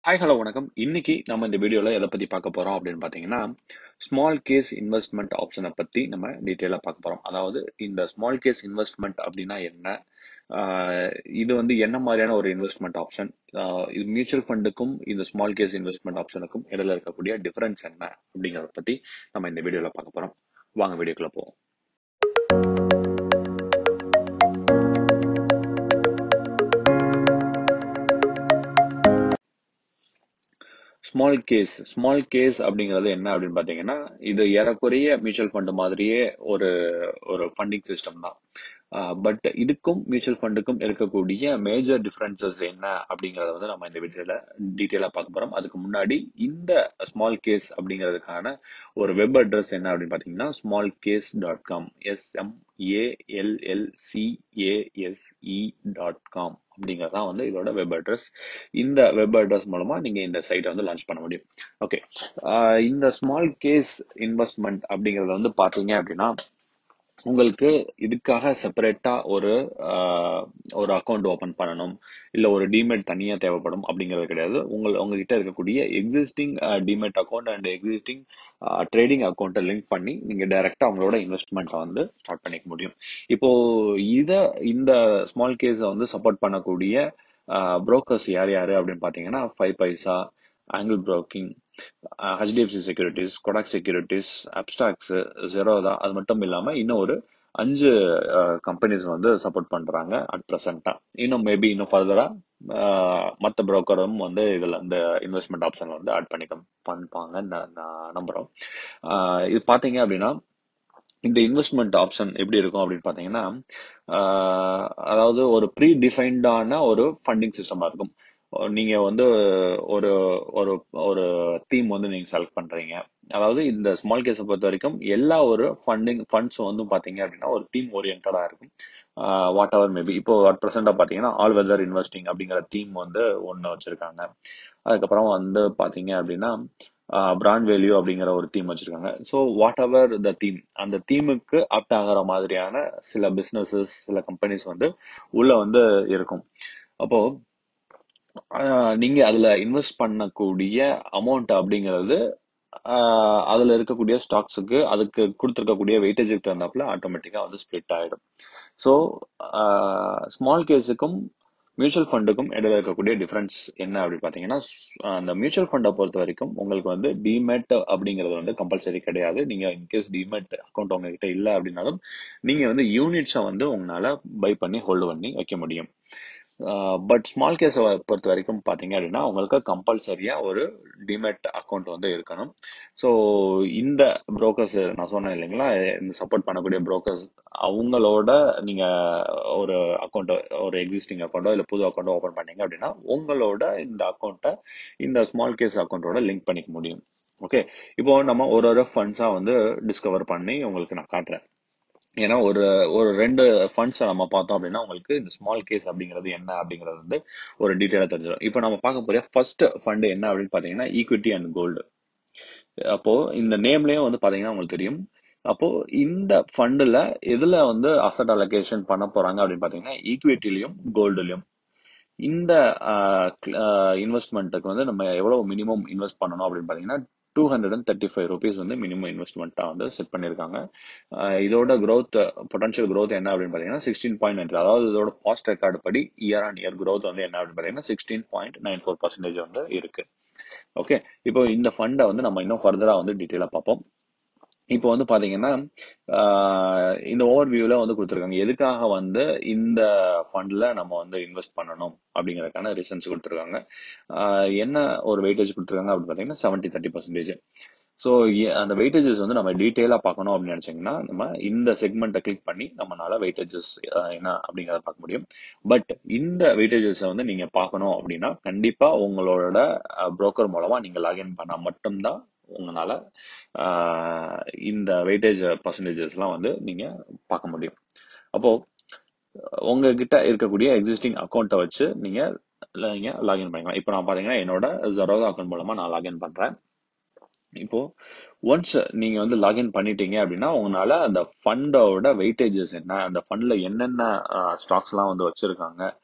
hi hello வணக்கம் இன்னைக்கு நம்ம இந்த வீடியோல எதை பத்தி பார்க்க போறோம் அப்படின்னு பாத்தீங்கன்னா ஸ்மால் கேஸ் இன்வெஸ்ட்மெண்ட் ஆப்ஷனை பத்தி நம்ம டீட்டெயிலா பார்க்க போறோம் அதாவது இந்த ஸ்மால் கேஸ் இன்வெஸ்ட்மெண்ட் அப்படின்னா என்ன ஆஹ் இது வந்து என்ன மாதிரியான ஒரு இன்வெஸ்ட்மெண்ட் ஆப்ஷன் இது மியூச்சுவல் ஃபண்டுக்கும் இந்த ஸ்மால் கேஸ் இன்வெஸ்ட்மெண்ட் ஆப்ஷனுக்கும் இடையில இருக்கக்கூடிய டிஃபரன்ஸ் என்ன அப்படிங்கறத பத்தி நம்ம இந்த வீடியோல பார்க்க போறோம் வாங்க வீடியோக்குள்ள போவோம் ஸ்மால் கேஸ் ஸ்மால் கேஸ் அப்படிங்கிறது என்ன அப்படின்னு பார்த்தீங்கன்னா இது ஏறக்குறைய மியூச்சுவல் ஃபண்ட் மாதிரியே ஒரு ஒரு ஃபண்டிங் சிஸ்டம் தான் பட் இதுக்கும் மியூச்சுவல் ஃபண்டுக்கும் இருக்கக்கூடிய மேஜர் டிஃபரன்சஸ் என்ன அப்படிங்கறத வந்து நம்ம இந்த வீடியோல டீட்டெயிலாக பார்க்க போறோம் அதுக்கு முன்னாடி இந்த ஸ்மால் கேஸ் அப்படிங்கிறதுக்கான ஒரு வெப் அட்ரஸ் என்ன அப்படின்னு பார்த்தீங்கன்னா small case dot com எஸ்எம்ஏஎல்எல்சிஏஎஸ்இ dot com அப்படிங்கிறது தான் வந்து இதோட வெப் அட்ரஸ் இந்த வெப் அட்ரஸ் மூலமா நீங்க இந்த சைட்டை வந்து லான்ச் பண்ண முடியும் ஓகே இந்த ஸ்மால் கேஸ் இன்வெஸ்ட்மெண்ட் அப்படிங்கறது வந்து பாத்தீங்க அப்படின்னா உங்களுக்கு இதுக்காக செப்பரேட்டா ஒரு ஆஹ், ஒரு அக்கௌண்ட் ஓபன் பண்ணணும் இல்ல ஒரு டிமெட் தனியா தேவைப்படும் அப்படிங்கிறது கிடையாது உங்கள் உங்ககிட்ட இருக்கக்கூடிய existing demat account and existing trading அக்கௌண்ட்டை லிங்க் பண்ணி நீங்க டைரக்டா உங்களோட இன்வெஸ்ட்மெண்ட்டை வந்து ஸ்டார்ட் பண்ணிக்க முடியும் இப்போ இத இந்த ஸ்மால் கேஸை வந்து சப்போர்ட் பண்ணக்கூடிய புரோக்கர்ஸ் யார் யாரு அப்படின்னு பாத்தீங்கன்னா five paisa Angel broking HDFC securities Kotak securities Upstox Zerodha அது மட்டும் இல்லாம இன்னும் ஒரு அஞ்சு கம்பெனிஸ் வந்து சப்போர்ட் பண்றாங்க அட் ப்ரெசென்ட்டா இன்னும் மேபி இன்னும் ஃபர்தரா மற்ற புரோக்கரும் வந்து இதுல இந்த இன்வெஸ்ட்மெண்ட் ஆப்ஷன்ல வந்து ஆட் பண்ணிக்க பண்ணிப்பாங்கன்னு நான் நான் நம்புறோம் ஆஹ் இது பாத்தீங்க அப்படின்னா இந்த இன்வெஸ்ட்மெண்ட் ஆப்ஷன் எப்படி இருக்கும் அப்படின்னு பார்த்தீங்கன்னா ஆஹ் அதாவது ஒரு ப்ரீ டிஃபைன்டான ஒரு ஃபண்டிங் சிஸ்டமா இருக்கும் நீங்க வந்து ஒரு ஒரு ஒரு தீம் வந்து நீங்க செலக்ட் பண்றீங்க அதாவது இந்த ஸ்மால் கேஸை பொறுத்த வரைக்கும் எல்லா ஒரு ஃபண்டிங் ஃபண்ட்ஸும் வந்து பாத்தீங்க அப்படின்னா ஒரு தீம் ஓரியன்டா இருக்கும் வாட் எவர் மேபி இப்போ அட் ப்ரெசென்டா பாத்தீங்கன்னா ஆல் வெதர் இன்வெஸ்டிங் அப்படிங்கிற தீம் வந்து ஒன்று வச்சிருக்காங்க அதுக்கப்புறம் வந்து பாத்தீங்க அப்படின்னா பிராண்ட் வேல்யூ அப்படிங்கிற ஒரு தீம் வச்சிருக்காங்க so whatever the theme அந்த தீமுக்கு அப்ட் ஆகிற மாதிரியான சில பிசினஸஸ் சில கம்பெனிஸ் வந்து உள்ள வந்து இருக்கும் அப்போ ஆஹ் நீங்க அதுல இன்வெஸ்ட் பண்ணக்கூடிய அமௌண்ட் அப்படிங்கிறது ஆஹ் அதுல இருக்கக்கூடிய ஸ்டாக்ஸுக்கு அதுக்கு கொடுத்துருக்கக்கூடிய வெயிட்டேஜுக்கு தகுந்தாப்புல ஆட்டோமேட்டிக்கா வந்து ஸ்ப்ளிட் ஆயிடும் ஸோ ஸ்மால் கேஸுக்கும் மியூச்சுவல் ஃபண்டுக்கும் இடையில இருக்கக்கூடிய டிஃபரன்ஸ் என்ன அப்படின்னு பார்த்தீங்கன்னா அந்த மியூச்சுவல் ஃபண்டை பொறுத்த வரைக்கும் உங்களுக்கு வந்து டிமெட் அப்படிங்கிறது வந்து கம்பல்சரி கிடையாது நீங்க இன்கேஸ் டிமெட் அக்கௌண்ட் உங்ககிட்ட இல்லை அப்படின்னாலும் நீங்க வந்து யூனிட்ஸை வந்து உங்களால பை பண்ணி ஹோல்டு பண்ணி வைக்க முடியும் பட் ஸ்மால் கேஸை பொறுத்த வரைக்கும் பார்த்தீங்க அப்படின்னா உங்களுக்கு கம்பல்சரியா ஒரு டிமெட் அக்கௌண்ட் வந்து இருக்கணும் ஸோ இந்த புரோக்கர்ஸ் நான் சொன்னேன் இல்லைங்களா இந்த சப்போர்ட் பண்ணக்கூடிய புரோக்கர்ஸ் அவங்களோட நீங்க ஒரு அக்கௌண்ட் ஒரு எக்ஸிஸ்டிங் அக்கௌண்ட்டோ இல்லை புது அக்கௌண்ட்டோ ஓப்பன் பண்ணீங்க அப்படின்னா உங்களோட இந்த அக்கௌண்ட்டை இந்த ஸ்மால் கேஸ் அக்கௌண்ட்டோட லிங்க் பண்ணிக்க முடியும் ஓகே இப்போ நம்ம ஒரு ஒரு ஃபண்ட்ஸா வந்து டிஸ்கவர் பண்ணி உங்களுக்கு நான் காட்டுறேன் ஏன்னா ஒரு ஒரு ரெண்டு ஃபண்ட்ஸை நம்ம பார்த்தோம் அப்படின்னா உங்களுக்கு இந்த ஸ்மால் கேஸ் அப்படிங்கிறது என்ன அப்படிங்கிறது வந்து ஒரு டீட்டெயிலாக தெரிஞ்சிடும் இப்போ நம்ம பார்க்க போற ஃபர்ஸ்ட் ஃபண்ட் என்ன அப்படின்னு பார்த்தீங்கன்னா ஈக்விட்டி அண்ட் கோல்டு அப்போ இந்த நேம்லயே வந்து பாத்தீங்கன்னா உங்களுக்கு தெரியும் அப்போ இந்த ஃபண்டுல எதுல வந்து அசட் அலோகேஷன் பண்ண போறாங்க அப்படின்னு பாத்தீங்கன்னா ஈக்விட்டிலையும் கோல்டுலயும் இந்த இன்வெஸ்ட்மெண்ட்டுக்கு வந்து நம்ம எவ்வளவு மினிமம் இன்வெஸ்ட் பண்ணணும் அப்படின்னு பாத்தீங்கன்னா two hundred and thirty five rupees வந்து மினிமம் இன்வெஸ்ட்மெண்ட்டா வந்து செட் பண்ணியிருக்காங்க ஆஹ் இதோட growth பொட்டன்ஷியல் growth என்ன அப்படின்னு பாத்தீங்கன்னா சிக்ஸ்டீன் பாயிண்ட் நைன் அதாவது இதோட பாஸ்ட் ரெக்கார்டு படி இயர் ஆன் இயர் growth வந்து என்ன அப்படின்னு பாத்தீங்கன்னா sixteen point nine four percentage வந்து இருக்கு ஓகே இப்போ இந்த ஃபண்டை வந்து நம்ம இன்னும் ஃபர்தரா வந்து டீட்டெயிலாக பார்ப்போம் இப்போ வந்து பாத்தீங்கன்னா ஆஹ் இந்த ஓவர் வியூல வந்து கொடுத்துருக்காங்க எதுக்காக வந்து இந்த ஃபண்ட்ல நம்ம வந்து இன்வெஸ்ட் பண்ணணும் அப்படிங்கறதுக்கான ரீசன்ஸ் கொடுத்துருக்காங்க ஆஹ் என்ன ஒரு வெயிட்டேஜ் கொடுத்துருக்காங்க அப்படின்னு பாத்தீங்கன்னா செவன்டி தேர்ட்டி பர்சன்டேஜ் ஸோ அந்த வெயிட்டேஜஸ் வந்து நம்ம டீட்டெயிலாக பார்க்கணும் அப்படின்னு நினைச்சீங்கன்னா நம்ம இந்த செக்மெண்ட்டை கிளிக் பண்ணி நம்மளால வெயிட்டேஜஸ் என்ன அப்படிங்கிறத பார்க்க முடியும் பட் இந்த வெயிட்டேஜஸை வந்து நீங்க பார்க்கணும் அப்படின்னா கண்டிப்பா உங்களோட புரோக்கர் மூலமா நீங்க லாகின் பண்ணா மட்டும்தான் உங்களால ஆஹ் இந்த வெயிட்டேஜ் பர்சன்டேஜஸ்லாம் வந்து நீங்க பார்க்க முடியும் அப்போ உங்ககிட்ட இருக்கக்கூடிய எக்ஸிஸ்டிங் அக்கௌண்ட்டை வச்சு நீங்க நீங்க லாகின் பண்ணிக்கலாம் இப்போ நான் பாத்தீங்கன்னா என்னோட ஜெரோதா அக்கௌண்ட் மூலமா நான் லாகின் பண்றேன் இப்போ ஒன்ஸ் நீங்க வந்து லாகின் பண்ணிட்டீங்க அப்படின்னா உங்களால அந்த ஃபண்டோட வெயிட்டேஜஸ் என்ன அந்த ஃபண்ட்ல என்னென்ன ஸ்டாக்ஸ் எல்லாம் வந்து வச்சிருக்காங்க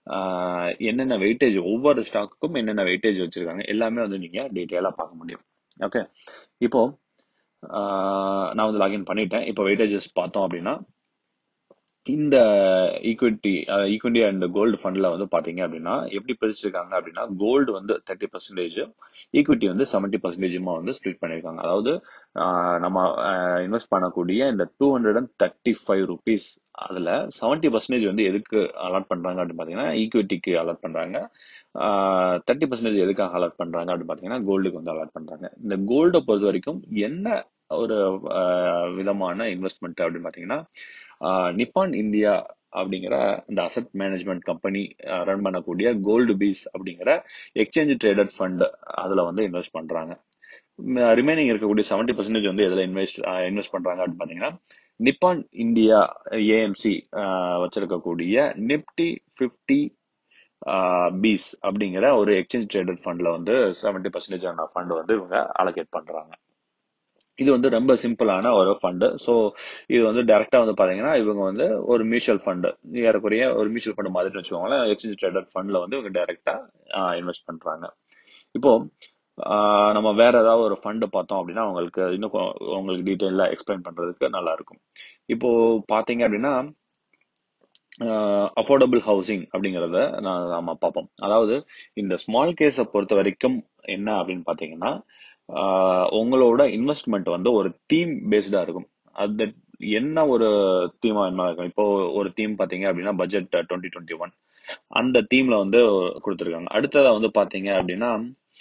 ஆஹ் என்னென்ன வெயிட்டேஜ் ஒவ்வொரு ஸ்டாக்குக்கும் என்னென்ன வெயிட்டேஜ் வச்சிருக்காங்க எல்லாமே வந்து நீங்க டீட்டெயிலா பார்க்க முடியும் ஓகே இப்போ ஆஹ் நான் வந்து லாகின் பண்ணிட்டேன் இப்போ வெயிட்டேஜஸ் பார்த்தோம் அப்படின்னா இந்த ஈக்விட்டி ஈக்விட்டி அண்ட் கோல்டு ஃபண்ட்ல வந்து பாத்தீங்க அப்படின்னா எப்படி பிரிச்சிருக்காங்க அப்படின்னா கோல்டு வந்து தேர்ட்டி பர்சன்டேஜ் ஈக்விட்டி வந்து செவன்டி பர்சன்டேஜுமா வந்து ஸ்ப்ளிட் பண்ணியிருக்காங்க அதாவது ஆஹ் நம்ம இன்வெஸ்ட் பண்ணக்கூடிய இந்த two hundred and thirty five rupees அதுல செவன்டி பர்சன்டேஜ் வந்து எதுக்கு அலாட் பண்றாங்க அப்படின்னு பாத்தீங்கன்னா ஈக்விட்டிக்கு அலாட் பண்றாங்க தேர்ட்டி பர்சன்டேஜ் எதுக்காக அலாட் பண்றாங்க அப்படின்னு பாத்தீங்கன்னா கோல்டுக்கு வந்து அலாட் பண்றாங்க இந்த கோல்டை பொறுத்த வரைக்கும் என்ன ஒரு ஆஹ் விதமான இன்வெஸ்ட்மெண்ட் அப்படின்னு பாத்தீங்கன்னா நிப்பான் இந்தியா அப்படிங்கிற இந்த அசட் மேனேஜ்மெண்ட் கம்பெனி ரன் பண்ணக்கூடிய கோல்டு பீஸ் அப்படிங்கிற எக்ஸ்சேஞ்ச் ட்ரேடட் ஃபண்ட் அதுல வந்து இன்வெஸ்ட் பண்றாங்க ரிமைனிங் இருக்கக்கூடிய செவன்டி பர்சன்டேஜ் வந்து எதுல இன்வெஸ்ட் இன்வெஸ்ட் பண்றாங்க அப்படின்னு பாத்தீங்கன்னா நிப்பான் இந்தியா ஏஎம்சி வச்சிருக்கக்கூடிய நிப்டி ஃபிஃப்டி பீஸ் அப்படிங்கிற ஒரு எக்ஸ்சேஞ்ச் ட்ரேடட் ஃபண்ட்ல வந்து செவன்டி பர்சன்டேஜ் ஆன ஃபண்ட் வந்து இவங்க அலோகேட் பண்றாங்க இது வந்து ரொம்ப சிம்பிளான ஒரு ஃபண்டு ஸோ இது வந்து டைரக்டா வந்து பாத்தீங்கன்னா இவங்க வந்து ஒரு மியூச்சுவல் ஃபண்டு ஏறக்குறைய ஒரு மியூச்சுவல் ஃபண்ட் மாதிரி வச்சுக்கோங்களேன் எக்ஸ்சேஞ்ச் ட்ரேடட் ஃபண்ட்ல வந்து இவங்க டைரக்டா இன்வெஸ்ட் பண்றாங்க இப்போ ஆஹ் நம்ம வேற ஏதாவது ஒரு ஃபண்டு பார்த்தோம் அப்படின்னா உங்களுக்கு இன்னும் கொ- உங்களுக்கு டீட்டெயிலா எக்ஸ்பிளைன் பண்றதுக்கு நல்லா இருக்கும் இப்போ பாத்தீங்க அப்படின்னா அஃபோர்டபுள் ஹவுசிங் அப்படிங்கிறத நான் நம்ம பார்ப்போம் அதாவது இந்த ஸ்மால் கேஸை பொறுத்த வரைக்கும் என்ன அப்படின்னு பார்த்தீங்கன்னா ஆஹ் உங்களோட இன்வெஸ்ட்மெண்ட் வந்து ஒரு தீம் பேஸ்டா இருக்கும் அது என்ன ஒரு தீமா என்ன இருக்கும் இப்போ ஒரு தீம் பார்த்தீங்க அப்படின்னா பட்ஜெட் டுவெண்ட்டி டுவெண்ட்டி ஒன் அந்த தீம்ல வந்து கொடுத்துருக்காங்க அடுத்ததா வந்து பார்த்தீங்க அப்படின்னா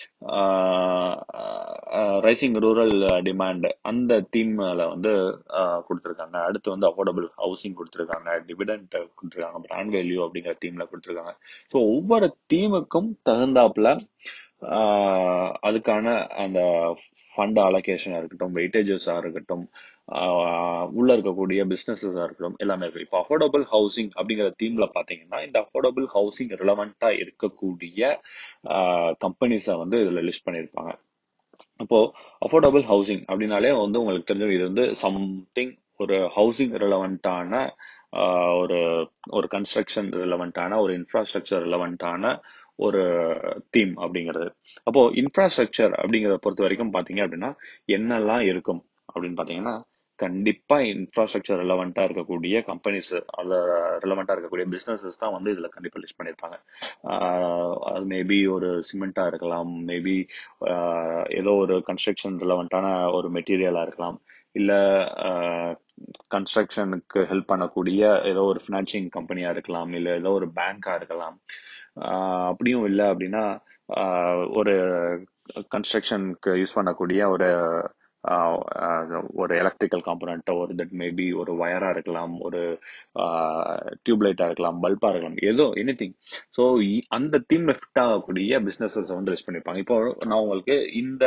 ரைசிங் ரூரல் டிமாண்ட் அந்த தீம்ல வந்து ஆஹ் கொடுத்திருக்காங்க அடுத்து வந்து அஃபோர்டபுள் ஹவுசிங் கொடுத்திருக்காங்க டிவிடெண்ட் கொடுத்திருக்காங்க பிராண்ட் வேல்யூ அப்படிங்கிற தீம்ல கொடுத்திருக்காங்க ஸோ ஒவ்வொரு தீமுக்கும் தகுந்தாப்புல ஆஹ் அதுக்கான அந்த ஃபண்ட் அலோகேஷனா இருக்கட்டும் வெயிட்டேஜஸா இருக்கட்டும் ஆஹ் உள்ள இருக்கக்கூடிய பிசினஸஸா இருக்கட்டும் எல்லாமே இருக்கு இப்போ அஃபோர்டபுள் ஹவுசிங் அப்படிங்கிற தீம்ல பாத்தீங்கன்னா இந்த அஃபோர்டபுள் ஹவுசிங் ரிலவெண்டா இருக்கக்கூடிய கம்பெனிஸை வந்து இதுல லிஸ்ட் பண்ணியிருப்பாங்க அப்போ அஃபோர்டபுள் ஹவுசிங் அப்படின்னாலே வந்து உங்களுக்கு தெரிஞ்ச இது வந்து சம்திங் ஒரு ஹவுசிங் ரிலவெண்டான ஒரு ஒரு கன்ஸ்ட்ரக்ஷன் ரிலவெண்டான ஒரு இன்ஃப்ராஸ்ட்ரக்சர் ரிலவெண்டான ஒரு தீம் அப்படிங்கிறது அப்போ இன்ஃப்ராஸ்ட்ரக்சர் அப்படிங்கிறத பொறுத்த வரைக்கும் பாத்தீங்க அப்படின்னா என்னெல்லாம் இருக்கும் அப்படின்னு பாத்தீங்கன்னா கண்டிப்பா இன்ஃப்ராஸ்ட்ரக்சர் ரிலவெண்டா இருக்கக்கூடிய கம்பெனிஸ் அதுல ரிலவெண்டா இருக்கக்கூடிய பிசினஸஸ் தான் வந்து இதுல கண்டிப்பா லிஸ்ட் பண்ணியிருப்பாங்க ஆஹ் அது மேபி ஒரு சிமெண்டா இருக்கலாம் மேபி ஏதோ ஒரு கன்ஸ்ட்ரக்ஷன் ரிலவெண்டான ஒரு மெட்டீரியலா இருக்கலாம் இல்ல கன்ஸ்ட்ரக்ஷனுக்கு ஹெல்ப் பண்ணக்கூடிய ஏதோ ஒரு ஃபினான்சிங் கம்பெனியா இருக்கலாம் இல்ல ஏதோ ஒரு பேங்கா இருக்கலாம் ஆஹ் அப்படியும் இல்லை அப்படின்னா ஆஹ் ஒரு கன்ஸ்ட்ரக்ஷனுக்கு யூஸ் பண்ணக்கூடிய ஒரு ஆஹ் ஆஹ் ஒரு எலக்ட்ரிக்கல் காம்பனண்ட்டோ ஒரு தட் மேபி ஒரு வயரா இருக்கலாம் ஒரு டியூப்லைட்டா இருக்கலாம் பல்பா இருக்கலாம் ஏதோ எனி திங் ஸோ அந்த தீம்ல ஃபிட் ஆகக்கூடிய பிசினஸஸ் வந்து லிஸ்ட் பண்ணியிருப்பாங்க இப்போ நான் உங்களுக்கு இந்த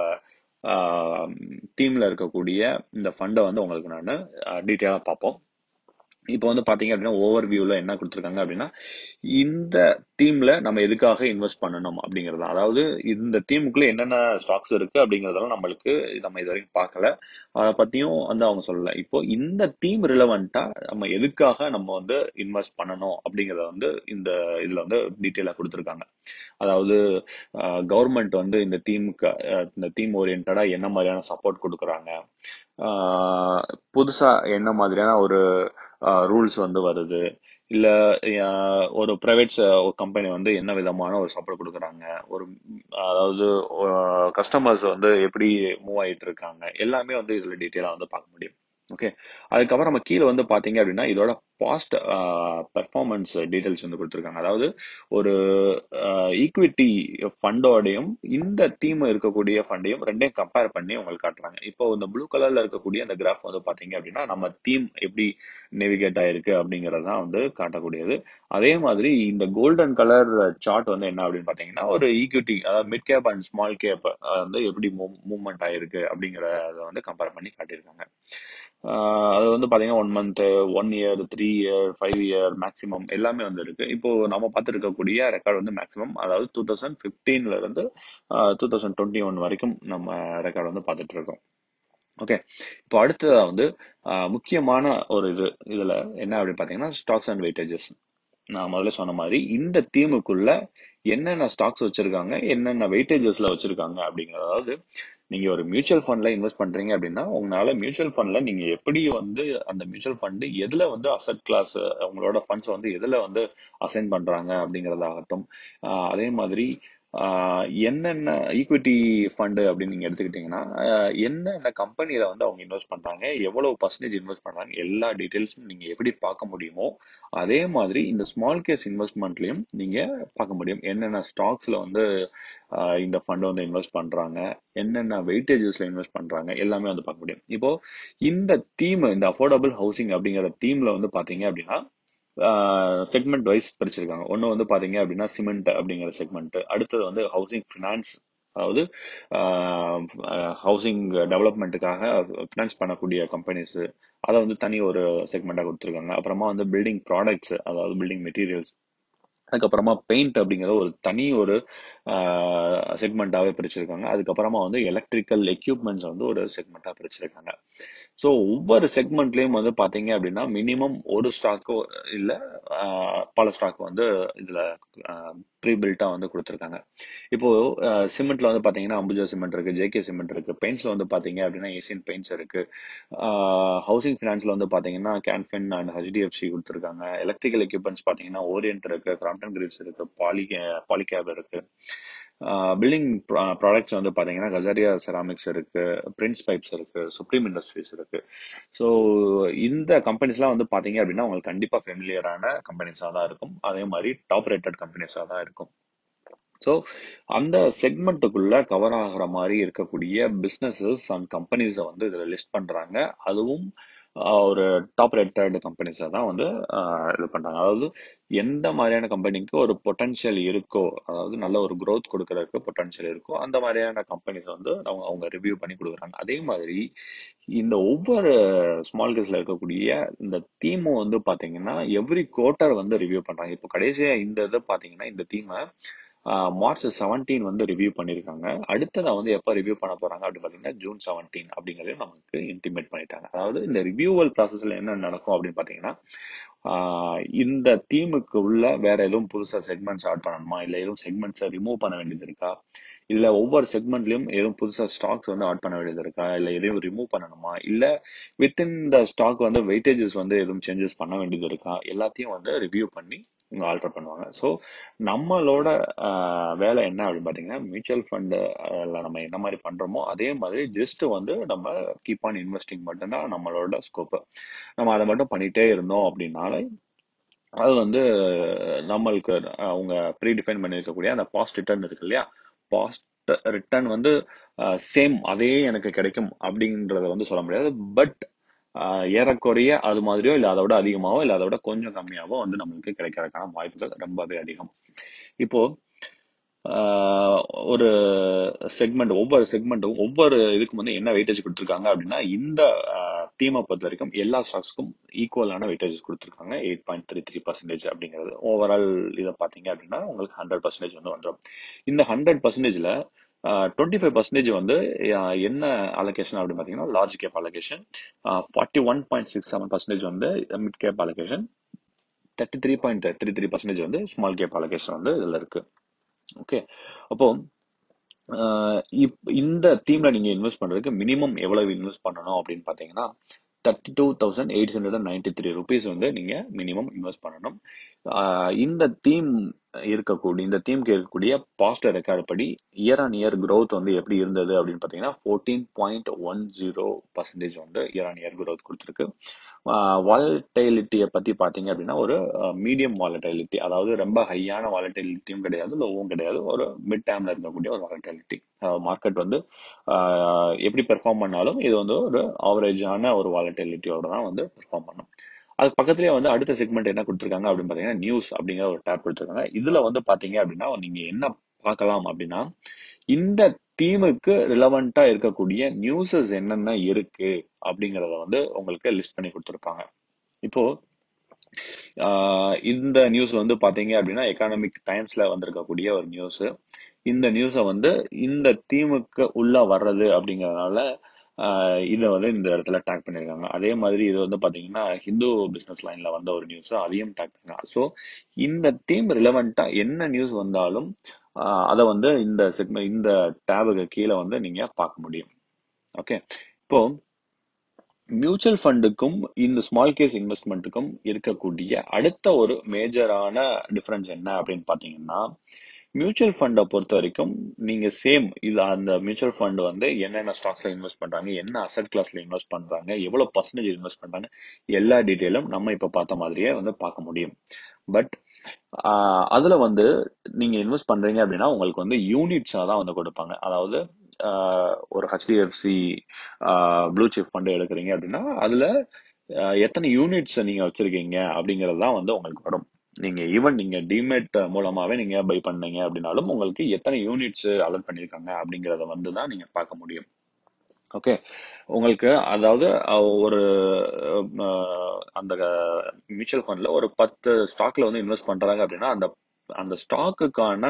தீம்ல இருக்கக்கூடிய இந்த ஃபண்டை வந்து உங்களுக்கு நான் டீட்டெயிலாக பார்ப்போம் இப்போ வந்து பாத்தீங்க அப்படின்னா ஓவர் வியூல என்ன கொடுத்துருக்காங்க அப்படின்னா இந்த தீம்ல நம்ம எதுக்காக இன்வெஸ்ட் பண்ணணும் அப்படிங்கறது அதாவது இந்த தீமுக்குள்ள என்னென்ன ஸ்டாக்ஸ் இருக்கு அப்படிங்கறதெல்லாம் நம்மளுக்கு நம்ம இது வரைக்கும் பார்க்கல அதை பத்தியும் வந்து அவங்க சொல்லல இப்போ இந்த தீம் ரிலவெண்டா நம்ம எதுக்காக நம்ம வந்து இன்வெஸ்ட் பண்ணணும் அப்படிங்கறத வந்து இந்த இதுல வந்து டீட்டெயிலா கொடுத்துருக்காங்க அதாவது கவர்மெண்ட் வந்து இந்த தீமுக்கு இந்த தீம் ஓரியன்டா என்ன மாதிரியான சப்போர்ட் கொடுக்குறாங்க ஆஹ் புதுசா என்ன மாதிரியான ஒரு ரூல்ஸ் வந்து வருது இல்ல ஆஹ் ஒரு பிரைவேட் கம்பெனி வந்து என்ன விதமான ஒரு சப்போர்ட் கொடுக்குறாங்க ஒரு அதாவது கஸ்டமர்ஸ் வந்து எப்படி மூவ் ஆயிட்டு இருக்காங்க எல்லாமே வந்து இதுல டீட்டெயிலா வந்து பார்க்க முடியும் ஓகே அதுக்கப்புறம் நம்ம கீழே வந்து பாத்தீங்க அப்படின்னா இதோட பாஸ்ட் பெர்ஃபார்மன்ஸ் டீடைல்ஸ் வந்து கொடுத்துருக்காங்க அதாவது ஒரு ஈக்விட்டி ஃபண்டோடையும் இந்த தீம் இருக்கக்கூடிய ஃபண்டையும் ரெண்டையும் கம்பேர் பண்ணி உங்களுக்கு காட்டுறாங்க இப்போ இந்த ப்ளூ கலர்ல இருக்கக்கூடிய அந்த கிராஃப் வந்து பாத்தீங்க அப்படின்னா நம்ம தீம் எப்படி நேவிகேட் ஆயிருக்கு அப்படிங்கறது தான் வந்து காட்டக்கூடியது அதே மாதிரி இந்த கோல்டன் கலர் சார்ட் வந்து என்ன அப்படின்னு பாத்தீங்கன்னா ஒரு ஈக்விட்டி அதாவது mid cap and small cap வந்து எப்படி மூவ்மெண்ட் ஆயிருக்கு அப்படிங்கறத வந்து கம்பேர் பண்ணி காட்டியிருக்காங்க அது வந்து பாத்தீங்கன்னா one month one year three year five year maximum எல்லாமே வந்து இருக்கு இப்போ நம்ம பார்த்து இருக்கக்கூடிய ரெக்கார்ட் வந்து மேக்ஸிமம் அதாவது டூ தௌசண்ட் பிப்டீன்ல இருந்து டூ தௌசண்ட் டுவெண்ட்டி ஒன் வரைக்கும் நம்ம ரெக்கார்ட் வந்து பார்த்துட்டு இருக்கோம் ஓகே இப்போ அடுத்ததா வந்து முக்கியமான ஒரு இது இதுல என்ன அப்படின்னு பாத்தீங்கன்னா ஸ்டாக்ஸ் அண்ட் வெயிட்டேஜஸ் நான் முதல்ல சொன்ன மாதிரி இந்த தீமுக்குள்ள என்னென்ன ஸ்டாக்ஸ் வச்சிருக்காங்க என்னென்ன வெயிட்டேஜஸ்ல வச்சிருக்காங்க அப்படிங்கிறது அதாவது நீங்க ஒரு மியூச்சுவல் ஃபண்ட்ல இன்வெஸ்ட் பண்றீங்க அப்படின்னா உங்களால மியூச்சுவல் ஃபண்ட்ல நீங்க எப்படி வந்து அந்த மியூச்சுவல் ஃபண்ட் எதுல வந்து அசட் கிளாஸ் உங்களோட ஃபண்ட்ஸ் வந்து எதுல வந்து அசைன் பண்றாங்க அப்படிங்கறதாகட்டும் ஆஹ் அதே மாதிரி ஆஹ் என்னென்ன ஈக்விட்டி ஃபண்டு அப்படின்னு நீங்க எடுத்துக்கிட்டீங்கன்னா ஆஹ் என்னென்ன கம்பெனியில வந்து அவங்க இன்வெஸ்ட் பண்றாங்க எவ்வளவு பர்சன்டேஜ் இன்வெஸ்ட் பண்றாங்க எல்லா டீட்டெயில்ஸும் நீங்க எப்படி பார்க்க முடியுமோ அதே மாதிரி இந்த ஸ்மால் கேஸ் இன்வெஸ்ட்மெண்ட்லயும் நீங்க பார்க்க முடியும் என்னென்ன ஸ்டாக்ஸ்ல வந்து ஆஹ் இந்த ஃபண்ட் வந்து இன்வெஸ்ட் பண்றாங்க என்னென்ன வெயிட்டேஜஸ்ல இன்வெஸ்ட் பண்றாங்க எல்லாமே வந்து பார்க்க முடியும் இப்போ இந்த தீம் இந்த அஃபோர்டபுள் ஹவுசிங் அப்படிங்கிற தீம்ல வந்து பாத்தீங்க அப்படின்னா செக்மெண்ட் வைஸ் பிரிச்சிருக்காங்க ஒன்று வந்து பாத்தீங்க அப்படின்னா சிமெண்ட் அப்படிங்கிற செக்மெண்ட் அடுத்தது வந்து ஹவுசிங் ஃபினான்ஸ் அதாவது ஹவுசிங் டெவலப்மெண்ட்டுக்காக ஃபினான்ஸ் பண்ணக்கூடிய கம்பெனிஸ் அதை வந்து தனி ஒரு செக்மெண்ட்டாக கொடுத்துருக்காங்க அப்புறமா வந்து பில்டிங் ப்ராடக்ட்ஸ் அதாவது பில்டிங் மெட்டீரியல்ஸ் அதுக்கப்புறமா பெயிண்ட் அப்படிங்கிற ஒரு தனி ஒரு செக்மெண்ட்டாகவே பிரிச்சிருக்காங்க அதுக்கப்புறமா வந்து எலக்ட்ரிக்கல் எக்யூப்மெண்ட்ஸ் வந்து ஒரு செக்மெண்ட்டாக பிரிச்சிருக்காங்க ஸோ ஒவ்வொரு செக்மெண்ட்லேயும் வந்து பார்த்தீங்க அப்படின்னா மினிமம் ஒரு ஸ்டாக்கோ இல்லை பல ஸ்டாக் வந்து இதில் ப்ரீ பில்ட்டாக வந்து கொடுத்துருக்காங்க இப்போ சிமெண்ட்ல வந்து பார்த்தீங்கன்னா அம்புஜா சிமெண்ட் இருக்கு ஜேகே சிமெண்ட் இருக்கு பெயிண்ட்ஸ்ல வந்து பார்த்தீங்க அப்படின்னா ஏசியன் பெயிண்ட்ஸ் இருக்கு ஹவுசிங் ஃபினான்ஸ்ல வந்து பார்த்தீங்கன்னா கேன்ஃபின் அண்ட் ஹெச்டிஎஃப்சி கொடுத்துருக்காங்க எலக்ட்ரிக்கல் எக்யூப்மெண்ட்ஸ் பார்த்தீங்கன்னா ஓரியன்ட் இருக்கு கிராம்டன் கிரிட்ஸ் இருக்கு பாலி பாலிகேப் இருக்கு பில்டிங் ப்ராடக்ட்ஸ் வந்து பார்த்தீங்கன்னா கசாரியா செராமிக்ஸ் இருக்கு பிரின்ஸ் பைப்ஸ் இருக்கு சுப்ரீம் இண்டஸ்ட்ரீஸ் இருக்கு ஸோ இந்த கம்பெனிஸ்லாம் வந்து பார்த்தீங்க அப்படின்னா உங்களுக்கு கண்டிப்பாக ஃபெமிலியரான கம்பெனிஸாக தான் இருக்கும் அதே மாதிரி டாப் ரேட்டட் கம்பெனிஸாக தான் இருக்கும் ஸோ அந்த செக்மெண்ட்டுக்குள்ள கவர் ஆகிற மாதிரி இருக்கக்கூடிய பிஸ்னஸஸ் அண்ட் கம்பெனிஸை வந்து இதில் லிஸ்ட் பண்ணுறாங்க அதுவும் ஒரு டாப் ரேட்டட் கம்பெனிஸை தான் வந்து இது பண்ணுறாங்க அதாவது எந்த மாதிரியான கம்பெனிக்கு ஒரு பொட்டன்ஷியல் இருக்கோ அதாவது நல்ல ஒரு க்ரோத் கொடுக்கறதுக்கு பொட்டன்ஷியல் இருக்கோ அந்த மாதிரியான கம்பெனிஸ் வந்து அவங்க அவங்க ரிவ்யூ பண்ணி கொடுக்குறாங்க அதே மாதிரி இந்த ஒவ்வொரு ஸ்மால் கேஸ்ல இருக்கக்கூடிய இந்த தீமும் வந்து பாத்தீங்கன்னா எவ்ரி குவார்ட்டர் வந்து ரிவ்யூ பண்றாங்க இப்போ கடைசியா இந்த இதை பாத்தீங்கன்னா இந்த தீமை மார்ச் செவன்டீன் வந்து ரிவ்யூ பண்ணியிருக்காங்க அடுத்ததை வந்து எப்போ ரிவ்யூ பண்ண போறாங்க அப்படின்னு பார்த்தீங்கன்னா ஜூன் செவன்டீன் அப்படிங்கிறதையும் நமக்கு இன்டிமேட் பண்ணிட்டாங்க அதாவது இந்த ரிவ்யூவல் ப்ராசஸ்ல என்ன நடக்கும் அப்படின்னு பார்த்தீங்கன்னா இந்த தீமுக்கு உள்ள வேற எதுவும் புதுசா செக்மெண்ட்ஸ் ஆட் பண்ணணுமா இல்லை எதுவும் செக்மெண்ட்ஸை ரிமூவ் பண்ண வேண்டியது இருக்கா இல்ல ஒவ்வொரு செக்மெண்ட்லயும் எதுவும் புதுசா ஸ்டாக்ஸ் வந்து ஆட் பண்ண வேண்டியது இருக்கா இல்ல எதையும் ரிமூவ் பண்ணணுமா இல்ல வித்தின் த ஸ்டாக் வந்து வெயிட்டேஜஸ் வந்து எதுவும் சேஞ்சஸ் பண்ண வேண்டியது இருக்கா எல்லாத்தையும் வந்து ரிவ்யூ பண்ணி இங்க ஆல்டர் பண்ணுவாங்க ஸோ நம்மளோட வேலை என்ன அப்படின்னு பார்த்தீங்கன்னா மியூச்சுவல் ஃபண்டு நம்ம என்ன மாதிரி பண்றோமோ அதே மாதிரி ஜஸ்ட் வந்து நம்ம கீப் ஆன் இன்வெஸ்டிங் மட்டும்தான் நம்மளோட ஸ்கோப்பு நம்ம அதை மட்டும் பண்ணிட்டே இருந்தோம் அப்படின்னாலே அது வந்து நம்மளுக்கு அவங்க ப்ரீ டிஃபைன் பண்ணியிருக்கக்கூடிய அந்த பாஸ்ட் ரிட்டர்ன் இருக்கு இல்லையா பாஸ்ட் ரிட்டர்ன் வந்து சேம் அதே எனக்கு கிடைக்கும் அப்படின்றத வந்து சொல்ல முடியாது பட் ஏறக்குறைய அது மாதிரியோ இல்லை அதை விட அதிகமாவோ இல்லை அதை விட கொஞ்சம் கம்மியாவோ வந்து நம்மளுக்கு கிடைக்கிறதுக்கான வாய்ப்புகள் ரொம்பவே அதிகம் இப்போ ஒரு செக்மெண்ட் ஒவ்வொரு செக்மெண்ட்டும் ஒவ்வொரு இதுக்கும் வந்து என்ன வெயிட்டேஜ் கொடுத்துருக்காங்க அப்படின்னா இந்த தீமை பொறுத்த வரைக்கும் எல்லா ஸ்டாக்ஸ்க்கும் ஈக்குவலான வெயிட்டேஜ் கொடுத்துருக்காங்க eight point three three percentage அப்படிங்கிறது ஓவரால் இதை பார்த்தீங்க அப்படின்னா உங்களுக்கு ஹண்ட்ரட் பர்சன்டேஜ் வந்து வந்துடும் இந்த ஹண்ட்ரட் பர்சன்டேஜ்ல டுவெண்ட்டி ஃபைவ் பர்சன்டேஜ் வந்து என்ன அலோகேஷன் அப்படின்னு பார்த்தீங்கன்னா large cap allocation forty one point six seven percentage வந்து mid cap allocation thirty three point three three percentage வந்து ஸ்மால் கேப் அலோகேஷன் வந்து இதில் இருக்கு ஓகே அப்போ இந்த தீம்ல நீங்க இன்வெஸ்ட் பண்றதுக்கு மினிமம் எவ்வளவு இன்வெஸ்ட் பண்ணணும் அப்படின்னு பாத்தீங்கன்னா thirty two thousand eight hundred and ninety three rupees வந்து நீங்க மினிமம் இன்வெஸ்ட் பண்ணணும் இந்த தீம் இருக்கக்கூடிய இந்த தீம்க்கு இருக்கக்கூடிய பாஸ்ட் ரெக்கார்டு படி இயர் ஆன் இயர் க்ரோத் வந்து எப்படி இருந்தது அப்படின்னு பார்த்தீங்கன்னா fourteen point one zero percentage வந்து இயர் ஆன் இயர் க்ரோத் கொடுத்துருக்கு வாலட்டைலிட்டியை பற்றி பார்த்தீங்க அப்படின்னா ஒரு மீடியம் வாலட்டைலிட்டி அதாவது ரொம்ப ஹையான வாலட்டைலிட்டியும் கிடையாது லோவும் கிடையாது ஒரு மிட் டேம்ல இருக்கக்கூடிய ஒரு வாலட்டைலிட்டி மார்க்கெட் வந்து எப்படி பெர்ஃபார்ம் பண்ணாலும் இது வந்து ஒரு ஆவரேஜான ஒரு வாலட்டைலிட்டியோட தான் வந்து பெர்ஃபார்ம் பண்ணும் அது பக்கத்துலயே வந்து அடுத்த செக்மெண்ட் என்ன கொடுத்துருக்காங்க அப்படின்னு பாத்தீங்கன்னா நியூஸ் அப்படிங்கிற ஒரு டேப் கொடுத்துருக்காங்க இதுல வந்து பாத்தீங்க அப்படின்னா நீங்க என்ன பார்க்கலாம் அப்படின்னா இந்த தீமுக்கு ரிலவெண்டா இருக்கக்கூடிய நியூஸஸ் என்னென்ன இருக்கு அப்படிங்கறத வந்து உங்களுக்கு லிஸ்ட் பண்ணி கொடுத்துருப்பாங்க இப்போ இந்த நியூஸ் வந்து பாத்தீங்க அப்படின்னா எக்கானமிக் டைம்ஸ்ல வந்திருக்கக்கூடிய ஒரு நியூஸ் இந்த நியூஸை வந்து இந்த தீமுக்கு உள்ள வர்றது அப்படிங்கறதுனால இதை வந்து இந்த இடத்துல டேக் பண்ணியிருக்காங்க அதே மாதிரி இது வந்து பாத்தீங்கன்னா ஹிந்து பிசினஸ் லைன்ல வந்த ஒரு நியூஸ் அதையும் டேக் பண்ணிருக்காங்க ஸோ இந்த தீம் ரிலவெண்டா என்ன நியூஸ் வந்தாலும் அதை வந்து இந்த செக்மெண்ட் இந்த டேபுக்கு கீழே வந்து நீங்க பார்க்க முடியும் ஓகே இப்போ மியூச்சுவல் ஃபண்டுக்கும் இந்த ஸ்மால் கேஸ் இன்வெஸ்ட்மெண்ட்டுக்கும் இருக்கக்கூடிய அடுத்த ஒரு மேஜரான டிஃபரன்ஸ் என்ன அப்படின்னு பார்த்தீங்கன்னா மியூச்சுவல் ஃபண்டை பொறுத்த வரைக்கும் நீங்க சேம் இது அந்த மியூச்சுவல் ஃபண்ட் வந்து என்னென்ன ஸ்டாக்ஸ்ல இன்வெஸ்ட் பண்றாங்க என்ன அசட் கிளாஸ்ல இன்வெஸ்ட் பண்றாங்க எவ்வளவு பர்சன்டேஜ் இன்வெஸ்ட் பண்றாங்க எல்லா டீட்டெயிலும் நம்ம இப்ப பார்த்த மாதிரியே வந்து பார்க்க முடியும் பட் அதுல வந்து நீங்க இன்வெஸ்ட் பண்றீங்க அப்படின்னா உங்களுக்கு வந்து யூனிட்ஸா தான் வந்து கொடுப்பாங்க அதாவது ஒரு ஹெச்டிஎஃப்சி ப்ளூ சிப் ஃபண்ட் எடுக்கிறீங்க அப்படின்னா அதுல எத்தனை யூனிட்ஸ் நீங்க வச்சிருக்கீங்க அப்படிங்கிறது தான் வந்து உங்களுக்கு வரும் நீங்க ஈவன் நீங்க டிமேட் மூலமாவே நீங்க பை பண்ணீங்க அப்படின்னாலும் உங்களுக்கு எத்தனை யூனிட்ஸ் அலர்ட் பண்ணிருக்காங்க அப்படிங்கறத வந்து தான் நீங்க பார்க்க முடியும் ஓகே உங்களுக்கு அதாவது ஒரு அந்த மியூச்சுவல் ஃபண்ட்ல ஒரு பத்து ஸ்டாக்ல வந்து இன்வெஸ்ட் பண்றாங்க அப்படின்னா அந்த அந்த ஸ்டாக்குக்கான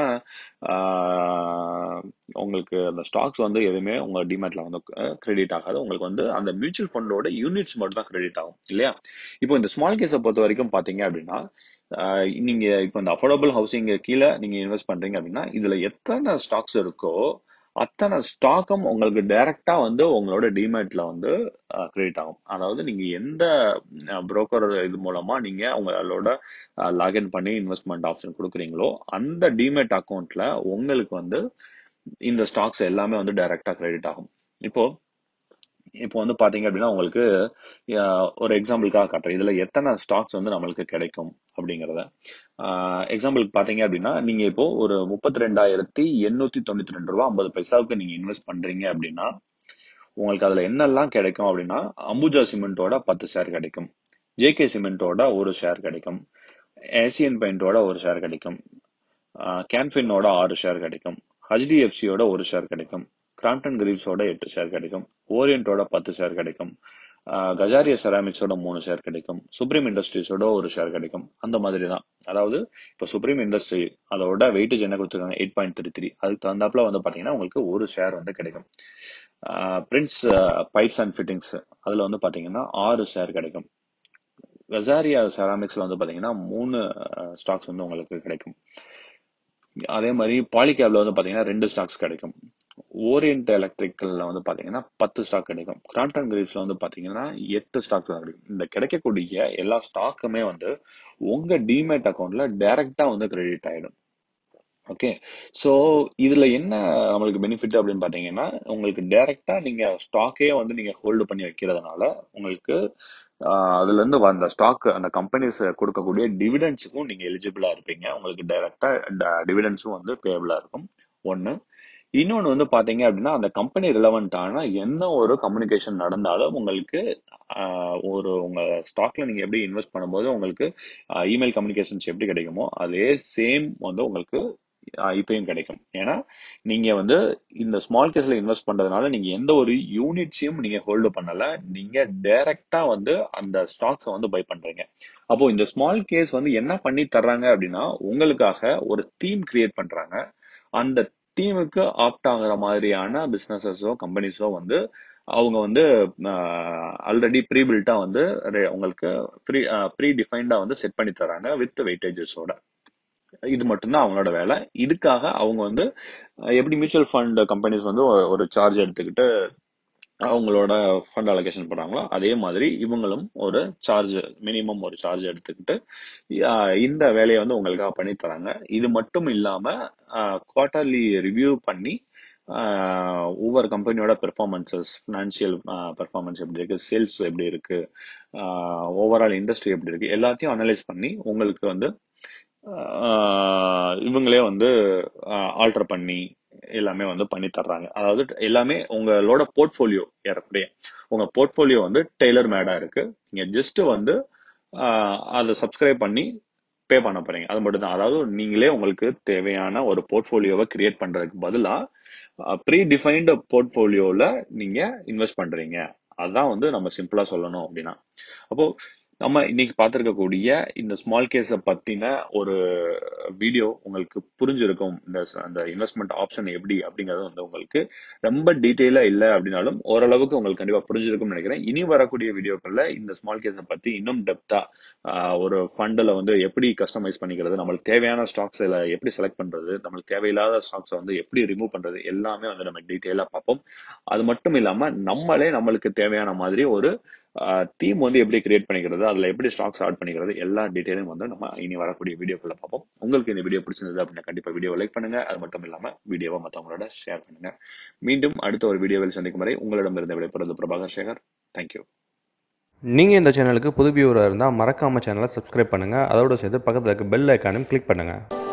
உங்களுக்கு அந்த ஸ்டாக்ஸ் வந்து எதுவுமே உங்க டிமேட்ல வந்து கிரெடிட் ஆகாது உங்களுக்கு வந்து அந்த மியூச்சுவல் ஃபண்டோட யூனிட்ஸ் மட்டும் தான் கிரெடிட் ஆகும் இல்லையா இப்போ இந்த ஸ்மால் கேஸை பொறுத்த வரைக்கும் பாத்தீங்க அப்படின்னா நீங்க இப்போ இந்த அஃபோர்டபுள் ஹவுசிங் கீழே நீங்க இன்வெஸ்ட் பண்றீங்க அப்படின்னா இதுல எத்தனை ஸ்டாக்ஸ் இருக்கோ அத்தனை ஸ்டாக்கும் உங்களுக்கு டைரக்டா வந்து உங்களோட டிமேட்ல வந்து கிரெடிட் ஆகும் அதாவது நீங்க எந்த புரோக்கர் இது மூலமா நீங்க உங்களோட லாகின் பண்ணி இன்வெஸ்ட்மெண்ட் ஆப்ஷன் கொடுக்குறீங்களோ அந்த டிமேட் அக்கௌண்ட்ல உங்களுக்கு வந்து இந்த ஸ்டாக்ஸ் எல்லாமே வந்து டைரக்டா கிரெடிட் ஆகும் இப்போ இப்போ வந்து பாத்தீங்க அப்படின்னா உங்களுக்கு ஒரு எக்ஸாம்பிளுக்காக காட்டுறேன் இதுல எத்தனை ஸ்டாக்ஸ் வந்து நம்மளுக்கு கிடைக்கும் அப்படிங்கிறத எக்ஸாம்பிளுக்கு பாத்தீங்க அப்படின்னா நீங்க இப்போ ஒரு முப்பத்தி ரெண்டாயிரத்தி எண்ணூத்தி தொண்ணூத்தி ரெண்டு ரூபா ஐம்பது பைசாவுக்கு நீங்க இன்வெஸ்ட் பண்றீங்க அப்படின்னா உங்களுக்கு அதுல என்னெல்லாம் கிடைக்கும் அப்படின்னா அம்புஜா சிமெண்டோட பத்து ஷேர் கிடைக்கும் ஜேகே சிமெண்டோட ஒரு ஷேர் கிடைக்கும் ஏசியன் பெயிண்டோட ஒரு ஷேர் கிடைக்கும் கேன்ஃபினோட ஆறு ஷேர் கிடைக்கும் ஹெச்டிஎஃப்சியோட ஒரு ஷேர் கிடைக்கும் கிராம்டன் கிரீவ்ஸோட எட்டு ஷேர் கிடைக்கும் ஓரியன்டோட பத்து ஷேர் கிடைக்கும் கஜாரியா செராமிக்ஸோட மூணு ஷேர் கிடைக்கும் சுப்ரீம் இண்டஸ்ட்ரீஸோட ஒரு ஷேர் கிடைக்கும் அந்த மாதிரி தான் அதாவது இப்போ சுப்ரீம் இண்டஸ்ட்ரி அதோட வெயிட்டேஜ் என்ன கொடுத்துருக்காங்க எயிட் பாயிண்ட் த்ரீ த்ரீ அதுக்கு தகுந்தாப்புல வந்து பாத்தீங்கன்னா உங்களுக்கு ஒரு ஷேர் வந்து கிடைக்கும் பிரின்ஸ் பைப்ஸ் அண்ட் ஃபிட்டிங்ஸ் அதுல வந்து பாத்தீங்கன்னா ஆறு ஷேர் கிடைக்கும் கஜாரியா செராமிக்ஸ்ல வந்து பாத்தீங்கன்னா மூணு ஸ்டாக்ஸ் வந்து உங்களுக்கு கிடைக்கும் அதே மாதிரி பாலிகேப்ல வந்து பாத்தீங்கன்னா ரெண்டு ஸ்டாக்ஸ் கிடைக்கும் ஓரியன்ட் எலக்ட்ரிக்கல்ல வந்து பாத்தீங்கன்னா பத்து ஸ்டாக் கிடைக்கும் கிராம்டன் கிரீவ்ஸ்ல வந்து பாத்தீங்கன்னா எட்டு ஸ்டாக் தான் கிடைக்கும் இந்த கிடைக்கக்கூடிய எல்லா ஸ்டாக்குமே வந்து உங்க டிமேட் அக்கௌண்ட்ல டைரக்டா வந்து கிரெடிட் ஆயிடும் ஓகே ஸோ இதுல என்ன நம்மளுக்கு பெனிஃபிட் அப்படின்னு பாத்தீங்கன்னா உங்களுக்கு டைரக்டா நீங்க ஸ்டாக்கே வந்து நீங்க ஹோல்டு பண்ணி வைக்கிறதுனால உங்களுக்கு அதுல இருந்து அந்த ஸ்டாக் அந்த கம்பெனிஸ் கொடுக்கக்கூடிய டிவிடெண்ட்ஸுக்கும் நீங்க எலிஜிபிளா இருப்பீங்க உங்களுக்கு டைரக்டா டிவிடெண்ட்ஸும் வந்து பேபிளா இருக்கும் ஒன்னு இன்னொன்று வந்து பார்த்தீங்க அப்படின்னா அந்த கம்பெனி ரிலவெண்ட்டான என்ன ஒரு கம்யூனிகேஷன் நடந்தாலும் உங்களுக்கு ஒரு உங்கள் ஸ்டாக்ல நீங்கள் எப்படி இன்வெஸ்ட் பண்ணும்போது உங்களுக்கு இமெயில் கம்யூனிகேஷன்ஸ் எப்படி கிடைக்குமோ அதே சேம் வந்து உங்களுக்கு இப்பயும் கிடைக்கும் ஏன்னா நீங்க வந்து இந்த ஸ்மால் கேஸ்ல இன்வெஸ்ட் பண்றதுனால நீங்க எந்த ஒரு யூனிட்ஸையும் நீங்க ஹோல்டு பண்ணல நீங்க டைரக்டா வந்து அந்த ஸ்டாக்ஸை வந்து பை பண்றீங்க அப்போ இந்த ஸ்மால் கேஸ் வந்து என்ன பண்ணி தர்றாங்க அப்படின்னா உங்களுக்காக ஒரு தீம் கிரியேட் பண்றாங்க அந்த தீமுக்கு ஆப்ட் ஆகுற மாதிரியான பிசினஸஸோ கம்பெனிஸோ வந்து அவங்க வந்து ஆல்ரெடி ப்ரீ பில்ட்டா வந்து உங்களுக்கு ப்ரீ ப்ரீ டிஃபைன்டா வந்து செட் பண்ணி தராங்க வித் வெயிட்டேஜஸோட இது மட்டும்தான் அவங்களோட வேலை இதுக்காக அவங்க வந்து எப்படி மியூச்சுவல் ஃபண்ட் கம்பெனிஸ் வந்து ஒரு சார்ஜ் எடுத்துக்கிட்டு அவங்களோட ஃபண்ட் அலோகேஷன் பண்ணுறாங்களோ அதே மாதிரி இவங்களும் ஒரு சார்ஜ் மினிமம் ஒரு சார்ஜ் எடுத்துக்கிட்டு இந்த வேலையை வந்து உங்களுக்காக பண்ணி தராங்க இது மட்டும் இல்லாம குவார்டர்லி ரிவ்யூ பண்ணி ஒவ்வொரு கம்பெனியோட பெர்ஃபார்மன்சஸ் ஃபினான்ஷியல் பெர்ஃபார்மன்ஸ் எப்படி இருக்கு சேல்ஸ் எப்படி இருக்கு ஓவரால் இண்டஸ்ட்ரி எப்படி இருக்கு எல்லாத்தையும் அனலைஸ் பண்ணி உங்களுக்கு வந்து இவங்களே வந்து ஆல்டர் பண்ணி எல்லாமே வந்து பண்ணி தர்றாங்க அதாவது எல்லாமே உங்களோட போர்ட்ஃபோலியோ ஏறக்குறைய உங்க போர்ட்ஃபோலியோ வந்து டெய்லர் மேடா இருக்கு நீங்க ஜஸ்ட் வந்து அதை சப்ஸ்கிரைப் பண்ணி பே பண்ண போறீங்க அது மட்டும் தான் அதாவது நீங்களே உங்களுக்கு தேவையான ஒரு போர்ட்ஃபோலியோவை கிரியேட் பண்றதுக்கு பதிலா ப்ரீ டிஃபைன்டு போர்ட்ஃபோலியோல நீங்க இன்வெஸ்ட் பண்றீங்க அதுதான் வந்து நம்ம சிம்பிளா சொல்லணும் அப்படின்னா அப்போ நம்ம இன்னைக்கு பார்த்திருக்கக்கூடிய இந்த ஸ்மால் கேஸை பத்தின ஒரு வீடியோ உங்களுக்கு புரிஞ்சிருக்கும் இந்த ச- அந்த இன்வெஸ்ட்மெண்ட் ஆப்ஷன் எப்படி அப்படிங்கிறது வந்து உங்களுக்கு ரொம்ப டீட்டெயிலா இல்லை அப்படின்னாலும் ஓரளவுக்கு உங்களுக்கு கண்டிப்பா புரிஞ்சிருக்கும்னு நினைக்கிறேன் இனி வரக்கூடிய வீடியோக்கள்ல இந்த ஸ்மால் கேஸை பத்தி இன்னும் டெப்தா ஒரு ஃபண்டில் வந்து எப்படி கஸ்டமைஸ் பண்ணிக்கிறது நம்மளுக்கு தேவையான ஸ்டாக்ஸ் எப்படி செலக்ட் பண்றது நம்மளுக்கு தேவையில்லாத ஸ்டாக்ஸை வந்து எப்படி ரிமூவ் பண்றது எல்லாமே வந்து நம்ம டீட்டெயிலா பார்ப்போம் அது மட்டும் இல்லாம நம்மளே நம்மளுக்கு தேவையான மாதிரி ஒரு டீம் வந்து எப்படி கிரியேட் பண்ணிக்கிறது அதுல எப்படி ஸ்டாக்ஸ் ஆட் பண்ணிக்கிறது எல்லா டீட்டெயிலும் வந்து நம்ம இனி வரக்கூடிய வீடியோக்குள்ள பார்ப்போம் உங்களுக்கு இந்த வீடியோ பிடிச்சிருந்தது அப்படின்னா கண்டிப்பா வீடியோ லைக் பண்ணுங்க அது மட்டும் இல்லாம வீடியோவை மற்றவங்களோட ஷேர் பண்ணுங்க மீண்டும் அடுத்த ஒரு வீடியோவில் சந்திக்கும் வரை உங்களிடமிருந்து விடைபெறுவது பிரபாகர் சேகர் தேங்க்யூ நீங்கள் இந்த சேனலுக்கு புது வியூவராக இருந்தால் மறக்காமல் சேனலை சப்ஸ்கிரைப் பண்ணுங்கள் அதோட சேர்த்து பக்கத்தில் இருக்க பெல் ஐக்கானையும் கிளிக் பண்ணுங்கள்